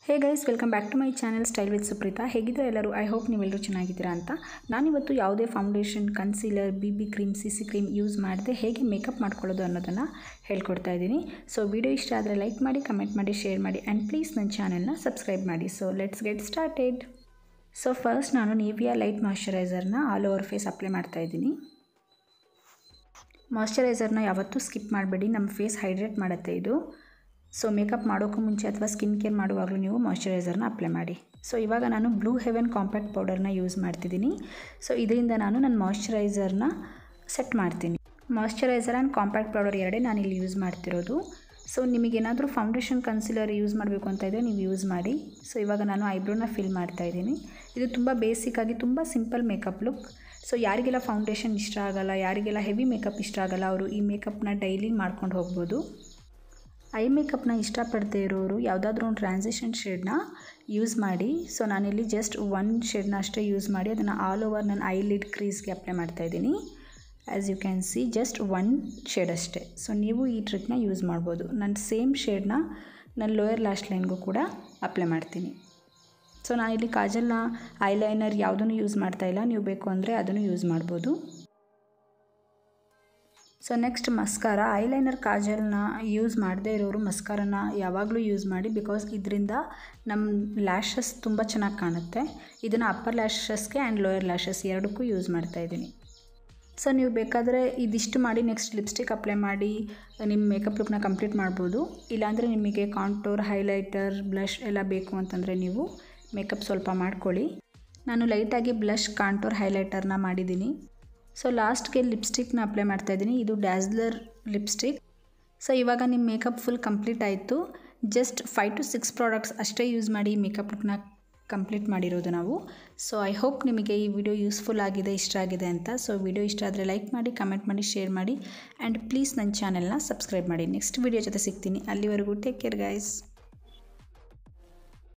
hey guys welcome back to my channel style with Supreetha ಹೇಗಿದ್ರೆ ಎಲ್ಲರೂ I hope ನೀವೆಲ್ಲರೂ ಚೆನ್ನಾಗಿದ್ದೀರಾ ಅಂತ ನಾನಿವತ್ತು ಯಾವುದೇ foundation concealer B B cream C C cream use ಮಾಡದೆ ಹೇಗೆ ಮೇಕಪ್ ಮಾಡ್ಕೊಳ್ಳೋದು ಅನ್ನೋದನ್ನು ಹೇಳ್ಕೊಡ್ತಾ ಇದ್ದೀನಿ ಸೊ ವಿಡಿಯೋ ಇಷ್ಟ ಆದರೆ ಲೈಕ್ ಮಾಡಿ ಕಮೆಂಟ್ ಮಾಡಿ ಶೇರ್ ಮಾಡಿ ಆ್ಯಂಡ್ ಪ್ಲೀಸ್ ನನ್ನ ಚಾನಲ್ನ ಸಬ್ಸ್ಕ್ರೈಬ್ ಮಾಡಿ so let's get started so first ನಾನು ನಿವಿಯಾ ಲೈಟ್ ಮಾಯ್ಶ್ಚರೈಸರ್ನ ಆಲ್ ಓವರ್ ಫೇಸ್ ಅಪ್ಲೈ ಮಾಡ್ತಾ ಇದ್ದೀನಿ ಮಾಯ್ಶ್ಚರೈಸರ್ನ ಯಾವತ್ತೂ ಸ್ಕಿಪ್ ಮಾಡಬೇಡಿ ನಮ್ಮ ಫೇಸ್ ಹೈಡ್ರೇಟ್ ಮಾಡುತ್ತೆ ಇದು ಸೊ ಮೇಕಪ್ ಮಾಡೋಕ್ಕೂ ಮುಂಚೆ ಅಥವಾ ಸ್ಕಿನ್ ಕೇರ್ ಮಾಡುವಾಗಲೂ ನೀವು ಮಾಯ್ಶ್ಚರೈಸರ್ನ ಅಪ್ಲೈ ಮಾಡಿ ಸೊ ಇವಾಗ ನಾನು ಬ್ಲೂ ಹೆವೆನ್ ಕಾಂಪ್ಯಾಕ್ಟ್ ಪೌಡರ್ನ ಯೂಸ್ ಮಾಡ್ತಿದ್ದೀನಿ ಸೊ ಇದರಿಂದ ನಾನು ನನ್ನ ಮಾಯ್ಶ್ಚರೈಸರ್ನ ಸೆಟ್ ಮಾಡ್ತೀನಿ ಮಾಯ್ಶ್ಚರೈಸರ್ ಆ್ಯಂಡ್ ಕಾಂಪ್ಯಾಕ್ಟ್ ಪೌಡರ್ ಎರಡೇ ನಾನು ಇಲ್ಲಿ ಯೂಸ್ ಮಾಡ್ತಿರೋದು ಸೊ ನಿಮಗೇನಾದರೂ ಫೌಂಡೇಶನ್ ಕನ್ಸಿಲರ್ ಯೂಸ್ ಮಾಡಬೇಕು ಅಂತ ಇದ್ದರೆ ನೀವು ಯೂಸ್ ಮಾಡಿ ಸೊ ಇವಾಗ ನಾನು ಐಬ್ರೋನ ಫಿಲ್ ಮಾಡ್ತಾ ಇದ್ದೀನಿ ಇದು ತುಂಬ ಬೇಸಿಕ್ಕಾಗಿ ತುಂಬ ಸಿಂಪಲ್ ಮೇಕಪ್ ಲುಕ್ ಸೊ ಯಾರಿಗೆಲ್ಲ ಫೌಂಡೇಶನ್ ಇಷ್ಟ ಆಗಲ್ಲ ಯಾರಿಗೆಲ್ಲ ಹೆವಿ ಮೇಕಪ್ ಇಷ್ಟ ಆಗಲ್ಲ ಅವರು ಈ ಮೇಕಪ್ನ ಡೈಲಿ ಮಾಡ್ಕೊಂಡು ಹೋಗ್ಬೋದು ಐ ಮೇಕಪ್ನ ಇಷ್ಟಪಡದೇ ಇರೋರು ಯಾವುದಾದ್ರೂ ಒಂದು ಟ್ರಾನ್ಸಿಷನ್ ಶೇಡ್ನ ಯೂಸ್ ಮಾಡಿ ಸೊ ನಾನಿಲ್ಲಿ ಜಸ್ಟ್ ಒನ್ ಶೇಡ್ನ ಅಷ್ಟೇ ಯೂಸ್ ಮಾಡಿ ಅದನ್ನು ಆಲ್ ಓವರ್ ನನ್ನ ಐ ಲಿಡ್ ಕ್ರೀಸ್ಗೆ ಅಪ್ಲೈ ಮಾಡ್ತಾಯಿದ್ದೀನಿ as you can see just one shade ಅಷ್ಟೇ ಸೊ ನೀವು ಈ ಟ್ರಿಕ್ನ ಯೂಸ್ ಮಾಡ್ಬೋದು ನನ್ನ ಸೇಮ್ ಶೇಡ್ನ ನನ್ನ ಲೋಯರ್ ಲ್ಯಾಶ್ ಲೈನ್ಗೂ ಕೂಡ ಅಪ್ಲೈ ಮಾಡ್ತೀನಿ ಸೊ ನಾನಿಲ್ಲಿ ಕಾಜಲ್ನ ಐಲೈನರ್ ಯಾವುದೂ ಯೂಸ್ ಮಾಡ್ತಾಯಿಲ್ಲ ನೀವು ಬೇಕು ಅಂದರೆ ಅದನ್ನು ಯೂಸ್ ಮಾಡ್ಬೋದು ಸೊ ನೆಕ್ಸ್ಟ್ ಮಸ್ಕಾರ ಐಲೈನರ್ ಕಾಜಲ್ನ ಯೂಸ್ ಮಾಡದೇ ಇರೋರು ಮಸ್ಕಾರನ ಯಾವಾಗಲೂ ಯೂಸ್ ಮಾಡಿ ಬಿಕಾಸ್ ಇದರಿಂದ ನಮ್ಮ ಲ್ಯಾಶಸ್ ತುಂಬ ಚೆನ್ನಾಗಿ ಕಾಣುತ್ತೆ ಇದನ್ನು ಅಪ್ಪರ್ ಲ್ಯಾಶಸ್ಗೆ ಆ್ಯಂಡ್ ಲೋಯರ್ ಲ್ಯಾಶಸ್ ಎರಡಕ್ಕೂ ಯೂಸ್ ಮಾಡ್ತಾಯಿದ್ದೀನಿ ಸೊ ನೀವು ಬೇಕಾದರೆ ಇದಿಷ್ಟು ಮಾಡಿ ನೆಕ್ಸ್ಟ್ ಲಿಪ್ಸ್ಟಿಕ್ ಅಪ್ಲೈ ಮಾಡಿ ನಿಮ್ಮ ಮೇಕಪ್ ಲುಕ್ನ ಕಂಪ್ಲೀಟ್ ಮಾಡ್ಬೋದು ಇಲ್ಲಾಂದರೆ ನಿಮಗೆ ಕಾಂಟೋರ್ ಹೈಲೈಟರ್ ಬ್ಲಷ್ ಎಲ್ಲ ಬೇಕು ಅಂತಂದರೆ ನೀವು ಮೇಕಪ್ ಸ್ವಲ್ಪ ಮಾಡ್ಕೊಳ್ಳಿ ನಾನು ಲೈಟಾಗಿ ಬ್ಲಷ್ ಕಾಂಟೋರ್ ಹೈಲೈಟರ್ನ ಮಾಡಿದ್ದೀನಿ ಸೊ ಲಾಸ್ಟ್ಗೆ ಲಿಪ್ಸ್ಟಿಕ್ನ ಅಪ್ಲೈ ಮಾಡ್ತಾಯಿದ್ದೀನಿ ಇದು ಡ್ಯಾಸ್ಲರ್ ಲಿಪ್ಸ್ಟಿಕ್ ಸೊ ಇವಾಗ ನಿಮ್ಮ ಮೇಕಪ್ ಫುಲ್ ಕಂಪ್ಲೀಟ್ ಆಯಿತು just five to six products ಅಷ್ಟೇ ಯೂಸ್ ಮಾಡಿ ಮೇಕಪ್ ಲುಕ್ನ ಕಂಪ್ಲೀಟ್ ಮಾಡಿರೋದು ನಾವು ಸೊ ಐ ಹೋಪ್ ನಿಮಗೆ ಈ ವಿಡಿಯೋ ಯೂಸ್ಫುಲ್ ಆಗಿದೆ ಇಷ್ಟ ಆಗಿದೆ ಅಂತ ಸೊ ವಿಡಿಯೋ ಇಷ್ಟ ಆದರೆ ಲೈಕ್ ಮಾಡಿ ಕಮೆಂಟ್ ಮಾಡಿ ಶೇರ್ ಮಾಡಿ ಆ್ಯಂಡ್ ಪ್ಲೀಸ್ ನನ್ನ ಚಾನೆಲ್ನ ಸಬ್ಸ್ಕ್ರೈಬ್ ಮಾಡಿ ನೆಕ್ಸ್ಟ್ ವಿಡಿಯೋ ಜೊತೆ ಸಿಗ್ತೀನಿ ಅಲ್ಲಿವರೆಗೂ ಟೇಕ್ ಕೇರ್ ಗೈಸ್